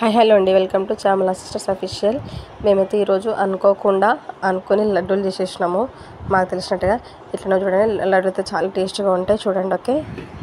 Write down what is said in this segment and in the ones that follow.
Hi hello అండి welcome to Chamala sisters official మేమైతే ఈరోజు అనుకోకుండా అనుకొని లడ్డూలు చేసేసినాము మాకు తెలిసినట్టుగా ఇట్లా చూడండి లడ్డు అయితే చాలా టేస్ట్గా ఉంటాయి చూడండి ఓకే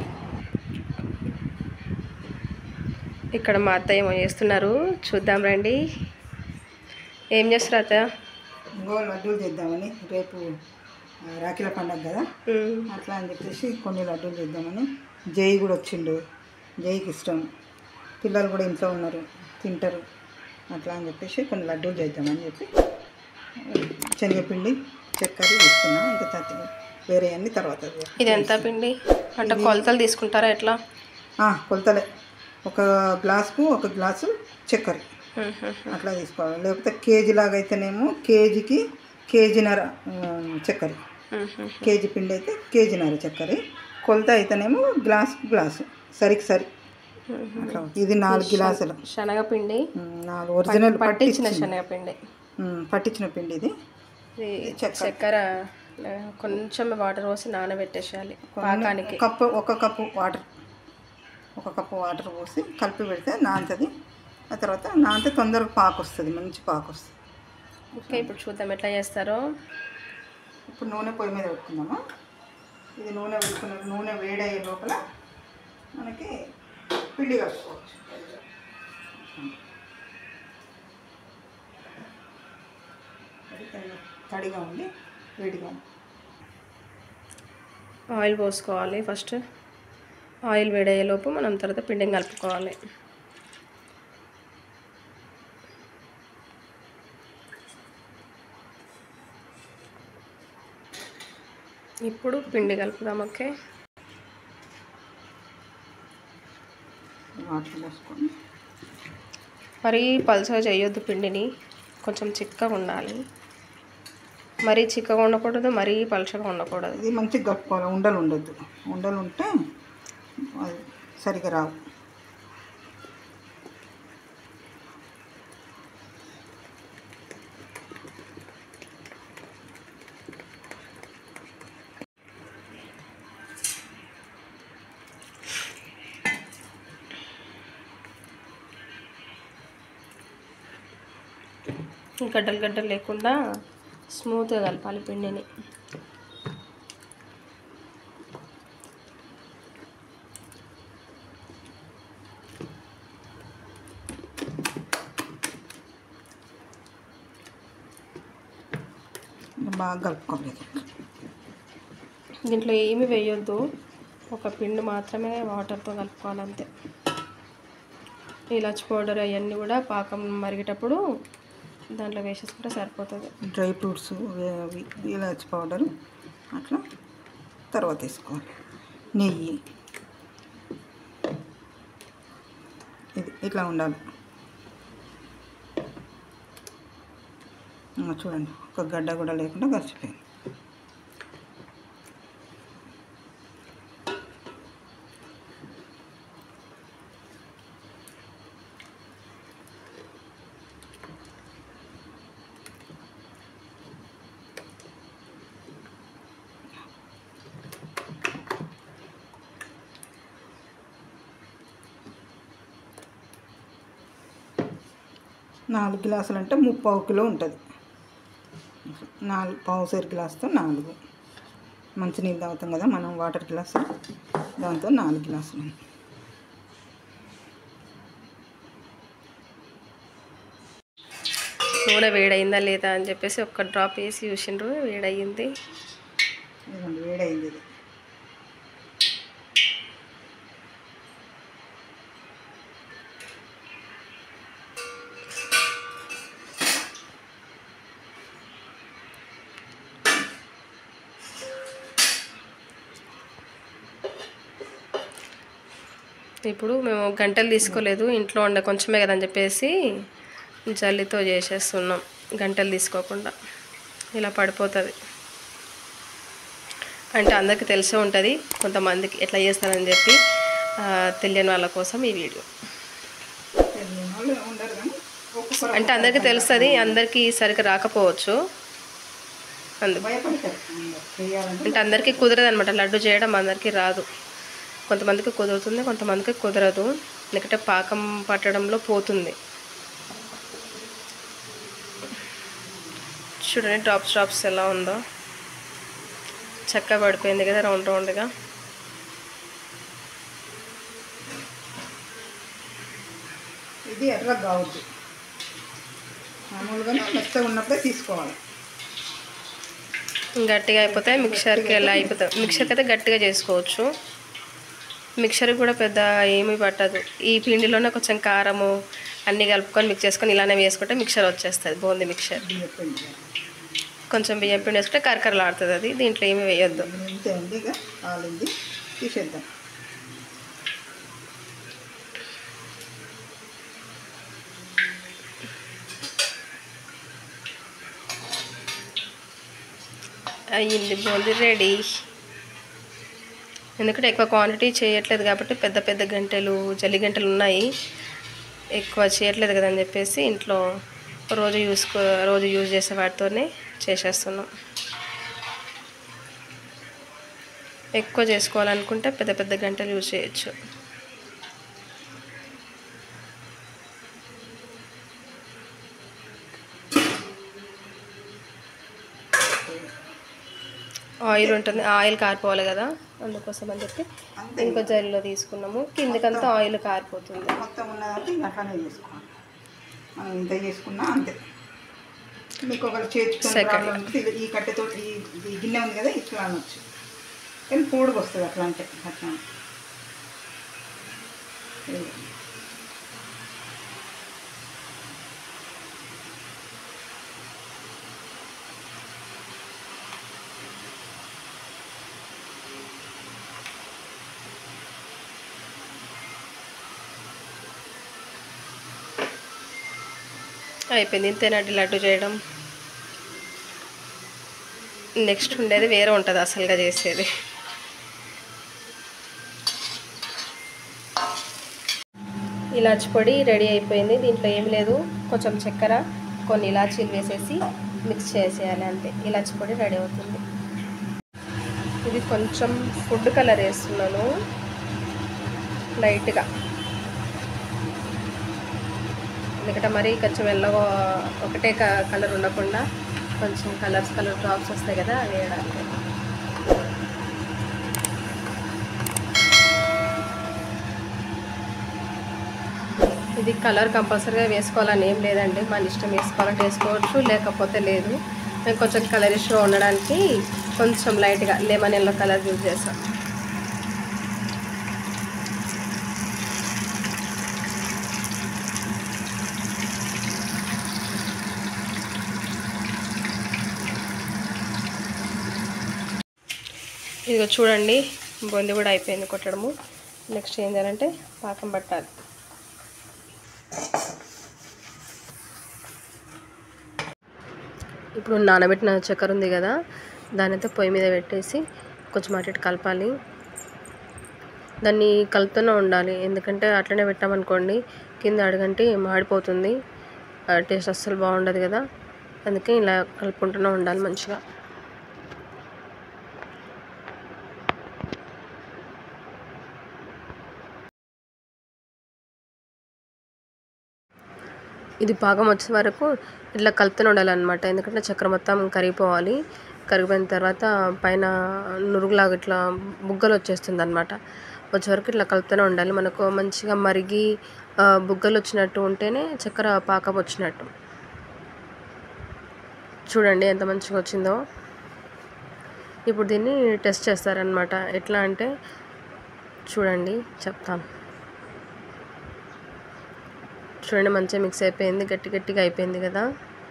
ఇక్కడ మా అత్తయ్య ఏమో చేస్తున్నారు చూద్దాం రండి ఏం చేస్తారు అత్తయ్య ఇంకో లడ్డూలు చేద్దామని రేపు ఆ, రాఖీల పండగ కదా మ్మ్. అట్లా అని చెప్పేసి కొన్ని లడ్డూలు చేద్దామని జై కూడా వచ్చిండు జైకి ఇష్టం పిల్లలు కూడా ఇంట్లో ఉన్నారు తింటారు అట్లా అని చెప్పేసి కొన్ని లడ్డూలు చేద్దామని చెప్పి శనగపిండి చక్కెర తీసుకున్నాం ఇంకా తత్తి వేరే అన్ని తర్వాత ఇది ఎంత పిండి అంటే కొలతలు తీసుకుంటారా ఎట్లా ఆ, కొలతలే ఒక గ్లాసుకు ఒక గ్లాసు చక్కెర మ్మ్. అట్లా తీసుకోవాలి లేకపోతే కేజీ లాగా అయితేనేమో కేజీకి కేజీన్నర ఆ, చక్కెర మ్మ్. కేజీ పిండి అయితే కేజీన్నర చక్కెర కొలత అయితేనేమో గ్లాస్ గ్లాసు సరికి సరి అట్లా ఇది నాలుగు గ్లాసులు శనగపిండి ఉమ్, నాలుగు ఒరిజినల్ పట్టించిన శనగపిండి ఉమ్, పట్టించిన పిండి ఇది ఇది చక్కెర. చక్కెర ఆ, కొంచెం వాటర్ పోసి నానబెట్టేసేయాలి పాకానికి కప్పు ఒక కప్పు వాటర్ ఒక కప్పు వాటర్ పోసి కలిపి పెడితే నానుతుంది ఆ తర్వాత నానితే తొందరగా పాకు వస్తుంది మంచి పాకు వస్తుంది ఓకే ఇప్పుడు చూద్దాం ఎట్లా చేస్తారో ఇప్పుడు నూనె పొయ్యి మీద పెట్టుకుందామా ఇది నూనె పెట్టుకున్న నూనె వేడయ్యే లోపల మనకి పిండి కలుపుకోవచ్చు అది తడి- తడిగా ఉంది వేడిగా ఉంది ఆయిల్ పోసుకోవాలి ఫస్ట్ ఆయిల్ వేడయ్యేలోపు మనం తర్వాత పిండిని కలుపుకోవాలి ఇప్పుడు పిండి కలుపుదాం ఓకే వాటర్ పోసుకొని మరీ పలుచగా చేయొద్దు పిండిని కొంచెం చిక్కగా ఉండాలి మరీ చిక్కగా ఉండకూడదు మరీ పలుచగా ఉండకూడదు ఇది మంచిగా కలుపుకోవాలి ఉండలు ఉండొద్దు ఉండలు ఉంటే అది సరిగా రావు గడ్డలు గడ్డలు లేకుండా స్మూత్గా కలపాలి పిండిని బాగా కలుపుకోవాలి దీంట్లో ఏమి వేయొద్దు ఒక పిండి మాత్రమే వాటర్తో కలుపుకోవాలి అంతే ఇలాచి పౌడర్ అవన్నీ కూడా పాకం మరిగేటప్పుడు దాంట్లో వేసేసుకుంటే సరిపోతుంది డ్రై ఫ్రూట్స్ అవి ఇలాచి పౌడర్ అట్లా తర్వాత వేసుకోవాలి నెయ్యి ఇది ఇట్లా ఉండాలి ఇంకా చూడండి ఒక గడ్డ కూడా లేకుండా గడిచిపోయింది నాలుగు గ్లాసులు అంటే ముప్పావు కిలో ఉంటుంది నాలుగు పావు సేరు గ్లాసుతో నాలుగు మంచినీళ్ళు తాగుతాం కదా మనం వాటర్ గ్లాసు దాంతో నాలుగు గ్లాసులు నూనె వేడైందా లేదా అని చెప్పేసి ఒక్క డ్రాప్ వేసి చూసిండ్రు వేడయింది ఇదిగోండి వేడైంది ఇది ఇప్పుడు మేము గంటలు తీసుకోలేదు ఇంట్లో ఉండే కొంచెమే కదని చెప్పేసి జల్లితో చేసేస్తున్నాం గంటలు తీసుకోకుండా ఇలా పడిపోతుంది అంటే అందరికీ తెలిసే ఉంటుంది కొంతమందికి ఎట్లా చేస్తారని చెప్పి ఆ, తెలియని వాళ్ళ కోసం ఈ వీడియో తెలియని వాళ్ళు ఉండరు కానీ ఒక్కొక్కరు అంటే అందరికీ తెలుస్తుంది అందరికీ సరిగ్గా రాకపోవచ్చు అందుకు భయపడతారు అందరు చేయాలంటే అంటే అందరికీ కుదరదు అనమాట లడ్డు చేయడం అందరికీ రాదు కొంతమందికి కుదురుతుంది కొంతమందికి కుదరదు ఎందుకంటే పాకం పట్టడంలో పోతుంది చూడండి డ్రాప్స్ డ్రాప్స్ ఎలా ఉందో చక్కగా పడిపోయింది కదా రౌండ్ రౌండ్గా ఇది ఎర్ర కావద్దు మామూలుగానే మెత్తగా ఉన్నప్పుడే తీసుకోవాలి గట్టిగా అయిపోతాయి మిక్సర్కి ఎలా అయిపోతాయి మిక్సర్కి అయితే గట్టిగా చేసుకోవచ్చు మిక్సర్కి కూడా పెద్ద ఏమీ పట్టదు ఈ పిండిలోనే కొంచెం కారము అన్నీ కలుపుకొని మిక్స్ చేసుకొని ఇలానే వేసుకుంటే మిక్సర్ వచ్చేస్తుంది బూందీ మిక్సర్ బియ్యం పిండి కొంచెం బియ్యం పిండి వేసుకుంటే కరకరలాడుతుంది అది దీంట్లో ఏమీ వేయొద్దు ఇంతే ఉంది ఇక కాలింది తీసేద్దాం అయ్యింది బూందీ రెడీ ఎందుకంటే ఎక్కువ క్వాంటిటీ చేయట్లేదు కాబట్టి పెద్ద పెద్ద గంటలు జల్లి గంటలు ఉన్నాయి ఎక్కువ చేయట్లేదు కదా అని చెప్పేసి ఇంట్లో రోజు యూస్ రోజు యూజ్ చేసే వాటితోనే చేసేస్తున్నాం ఎక్కువ చేసుకోవాలనుకుంటే పెద్ద పెద్ద గంటలు యూజ్ చేయొచ్చు ఆయిల్ ఉంటుంది ఆయిల్ కారిపోవాలి కదా అందుకోసం అని చెప్పి అంతే ఇంకో జల్లిలో తీసుకున్నాము కిందకంతా ఆయిల్ కారిపోతుంది మొత్తం ఉన్నదంటే ఇంకా అట్లానే చేసుకోవాలి మనం ఇంత చేసుకున్నా అంతే మీకు ఒకరు చేర్చుకుని Second. ప్రాబ్లం ఉంటే ఇది- ఈ కట్టెతో ఈ ఈ గిన్నె ఉంది కదా ఇట్లా అనొచ్చు కానీ పూడుకు వస్తుంది అట్లా అంటే అట్లా ఇది. అయిపోయింది ఇంతేనండి లడ్డు చేయడం నెక్స్ట్ ఉండేది వేరే ఉంటుంది అసలుగా చేసేది ఇలాచి పొడి రెడీ అయిపోయింది దీంట్లో ఏం లేదు కొంచెం చక్కెర కొన్ని ఇలాచీలు వేసేసి మిక్స్ చేసేయాలి అంతే ఇలాచి పొడి రెడీ అవుతుంది ఇది కొంచెం ఫుడ్ కలర్ వేస్తున్నాను లైట్గా ఎందుకంటే మరీ కొంచెం ఎల్లగా ఒకటే క- కలర్ ఉండకుండా కొంచెం కలర్స్ కలర్ డ్రాప్స్ వస్తాయి కదా అవి వేయడానికి ఇది కలర్ కంపల్సరీగా వేసుకోవాలని ఏం లేదండి మన ఇష్టం వేసుకోవాలంటే వేసుకోవచ్చు లేకపోతే లేదు మేము కొంచెం కలరిష్గా ఉండడానికి కొంచెం లైట్గా లెమన్ ఎల్లో కలర్ యూజ్ చేస్తాం ఇదిగో చూడండి బొంది కూడా అయిపోయింది కొట్టడము నెక్స్ట్ ఏం చేయాలంటే పాకం పట్టాలి ఇప్పుడు నానబెట్టిన చక్కెర ఉంది కదా దాని అయితే పొయ్యి మీద పెట్టేసి కొంచెం అటు ఇటు కలపాలి దాన్ని కలుపుతూనే ఉండాలి ఎందుకంటే అట్లనే పెట్టామనుకోండి కింద అడగంటి మాడిపోతుంది టేస్ట్ అస్సలు బాగుండదు కదా అందుకే ఇలా కలుపుకుంటూనే ఉండాలి మంచిగా ఇది పాకం వచ్చే వరకు ఇట్లా కలుపుతూనే ఉండాలన్నమాట ఎందుకంటే చక్కెర మొత్తం కరిగిపోవాలి కరిగిపోయిన తర్వాత పైన నురుగులాగా ఇట్లా బుగ్గలు వచ్చేస్తుంది అనమాట వచ్చే వరకు ఇట్లా కలుపుతూనే ఉండాలి మనకు మంచిగా మరిగి ఆ, బుగ్గలు వచ్చినట్టు ఉంటేనే చక్కెర పాకం వచ్చినట్టు చూడండి ఎంత మంచిగా వచ్చిందో ఇప్పుడు దీన్ని టెస్ట్ చేస్తారనమాట ఎట్లా అంటే చూడండి చెప్తాను చూడండి మంచిగా మిక్స్ అయిపోయింది గట్టి గట్టిగా అయిపోయింది కదా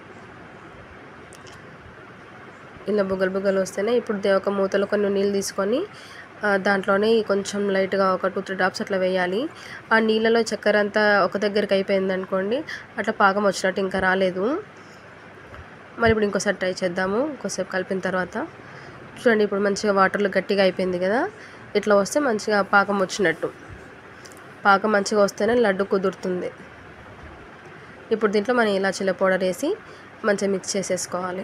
ఇలా బుగ్గలు బుగ్గలు వస్తేనే ఇప్పుడు దే- ఒక మూతలో కొన్ని నీళ్ళు తీసుకొని ఆ, దాంట్లోనే కొంచెం లైట్గా ఒక టూ త్రీ డ్రాప్స్ అట్లా వేయాలి ఆ నీళ్ళలో చక్కెర అంతా ఒక దగ్గరికి అయిపోయింది అనుకోండి అట్లా పాకం వచ్చినట్టు ఇంకా రాలేదు మరి ఇప్పుడు ఇంకోసారి ట్రై చేద్దాము ఇంకోసేపు కలిపిన తర్వాత చూడండి ఇప్పుడు మంచిగా వాటర్లో గట్టిగా అయిపోయింది కదా ఇట్లా వస్తే మంచిగా పాకం వచ్చినట్టు పాకం మంచిగా వస్తేనే లడ్డు కుదురుతుంది ఇప్పుడు దీంట్లో మనం ఇలాచీల పౌడర్ వేసి మంచిగా మిక్స్ చేసేసుకోవాలి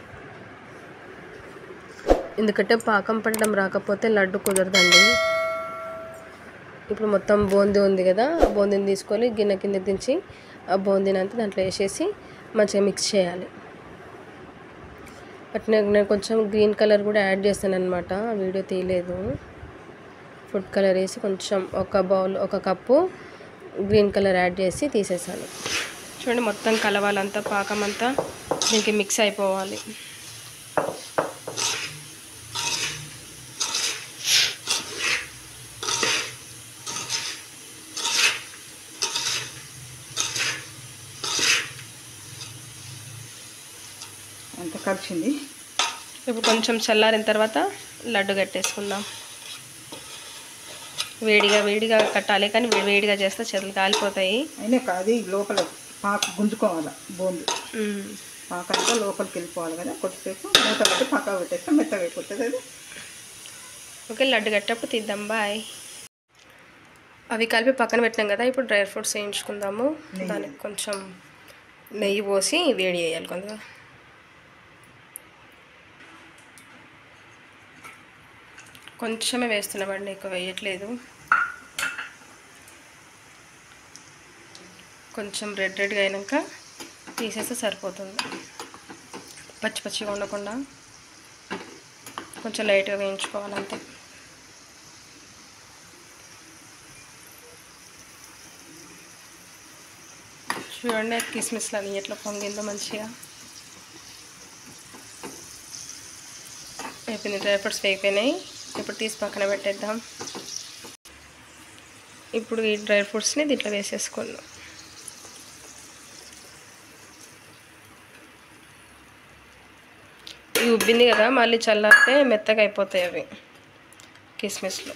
ఎందుకంటే పాకం పట్టడం రాకపోతే లడ్డు కుదరదండి ఇప్పుడు మొత్తం బూందీ ఉంది కదా ఆ బూందీని తీసుకొని గిన్నె కింద దించి ఆ బూందీని అంతా దాంట్లో వేసేసి మంచిగా మిక్స్ చేయాలి అట్నే నేను కొంచెం గ్రీన్ కలర్ కూడా యాడ్ చేస్తాను అనమాట వీడియో తీయలేదు ఫుడ్ కలర్ వేసి కొంచెం ఒక బౌల్ ఒక కప్పు గ్రీన్ కలర్ యాడ్ చేసి తీసేసాను చూడండి మొత్తం కలవాలంతా పాకం అంతా దీనికి మిక్స్ అయిపోవాలి అంత కలిసింది ఇప్పుడు కొంచెం చల్లారిన తర్వాత లడ్డు కట్టేసుకుందాం వేడిగా వేడిగా కట్టాలి కానీ వే- వేడిగా చేస్తే చేతులు కాలిపోతాయి అయినా అది లోపల పాకు గుంజుకోవాలి బోందు మ్మ్. పాక అంతా లోపలికి వెళ్ళిపోవాలి కదా కొద్దిసేపు మూత పెట్టి పక్క పెట్టేస్తే మెత్తగా అయిపోతుంది అది ఓకే లడ్డు కట్టేటప్పుడు తీద్దాం బాయ్ అవి కలిపి పక్కన పెట్టినాం కదా ఇప్పుడు డ్రై ఫ్రూట్స్ వేయించుకుందాము నెయ్యి. దానికి కొంచెం నెయ్యి పోసి వేడి చేయాలి కొంచెం కొంచెమే వేస్తున్నామండి ఎక్కువ వేయట్లేదు కొంచెం రెడ్ రెడ్గా అయినాక తీసేస్తే సరిపోతుంది పచ్చి పచ్చిగా ఉండకుండా కొంచెం లైట్గా వేయించుకోవాలి అంతే చూడండి కిస్మిస్లు అని ఎట్లా పొంగిందో మంచిగా అయిపోయింది డ్రై ఫ్రూట్స్ వేగిపోయినాయి ఇప్పుడు తీసి పక్కన పెట్టేద్దాం ఇప్పుడు ఈ డ్రై ఫ్రూట్స్ని దీంట్లో వేసేసుకుందాం ఇవి ఉబ్బింది కదా మళ్ళీ చల్లారితే మెత్తగా అయిపోతాయి అవి కిస్మిస్లు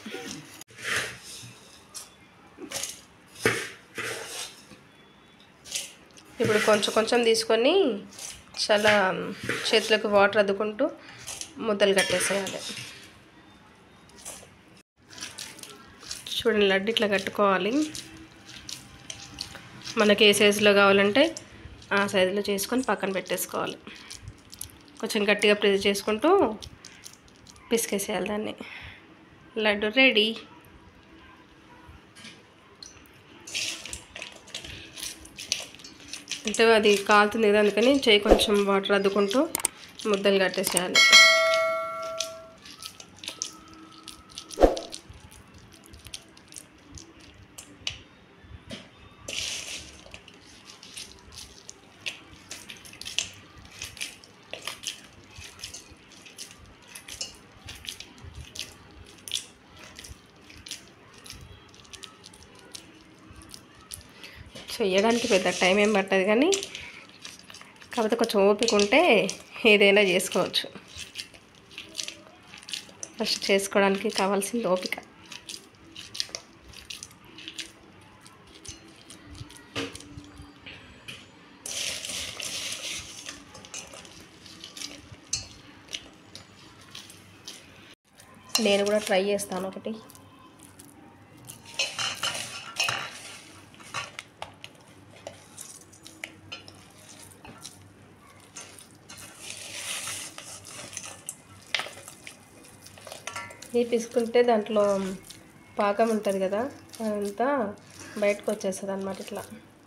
ఇప్పుడు కొంచెం కొంచెం తీసుకొని చాలా చేతులకు వాటర్ అద్దుకుంటూ ముద్దలు కట్టేసేయాలి చూడండి లడ్డు ఇట్లా కట్టుకోవాలి మనకి ఏ సైజులో కావాలంటే ఆ సైజులో చేసుకొని పక్కన పెట్టేసుకోవాలి కొంచెం గట్టిగా ప్రెస్ చేసుకుంటూ పిసికేసేయాలి దాన్ని లడ్డు రెడీ అంటే అది కాలుతుంది కదా అందుకని చేయి కొంచెం వాటర్ అద్దుకుంటూ ముద్దలు కట్టేసేయాలి చెయ్యడానికి పెద్ద టైం ఏం పట్టదు కానీ కాకపోతే కొంచెం ఓపిక ఉంటే ఏదైనా చేసుకోవచ్చు ఫస్ట్ చేసుకోవడానికి కావాల్సింది ఓపిక నేను కూడా ట్రై చేస్తాను ఒకటి ఇది తీసుకుంటే దాంట్లో పాకం ఉంటుంది కదా అదంతా బయటకు వచ్చేస్తుంది అనమాట ఇట్లా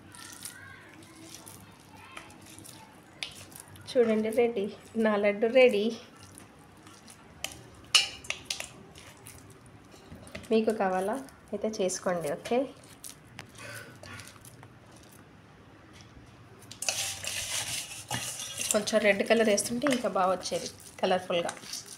చూడండి రెడీ నా లడ్డు రెడీ మీకు కావాలా అయితే చేసుకోండి ఓకే కొంచెం రెడ్ కలర్ వేస్తుంటే ఇంకా బాగా వచ్చేది కలర్ఫుల్గా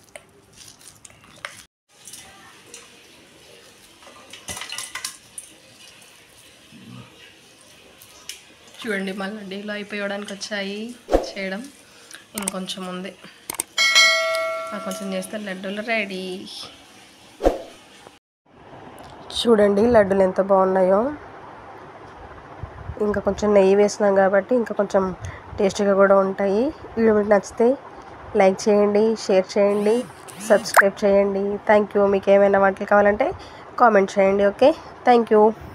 చూడండి మళ్ళీ డీలో అయిపోయడానికి వచ్చాయి చేయడం ఇంకొంచెం ఉంది ఆ కొంచెం చేస్తే లడ్డూలు రెడీ చూడండి లడ్డూలు ఎంత బాగున్నాయో ఇంకా కొంచెం నెయ్యి వేసినాం కాబట్టి ఇంకా కొంచెం టేస్టీగా కూడా ఉంటాయి వీడియో మీకు నచ్చితే లైక్ చేయండి షేర్ చేయండి సబ్స్క్రైబ్ చేయండి థ్యాంక్ యూ మీకు ఏమైనా వంటలు కావాలంటే కామెంట్ చేయండి ఓకే థ్యాంక్ యూ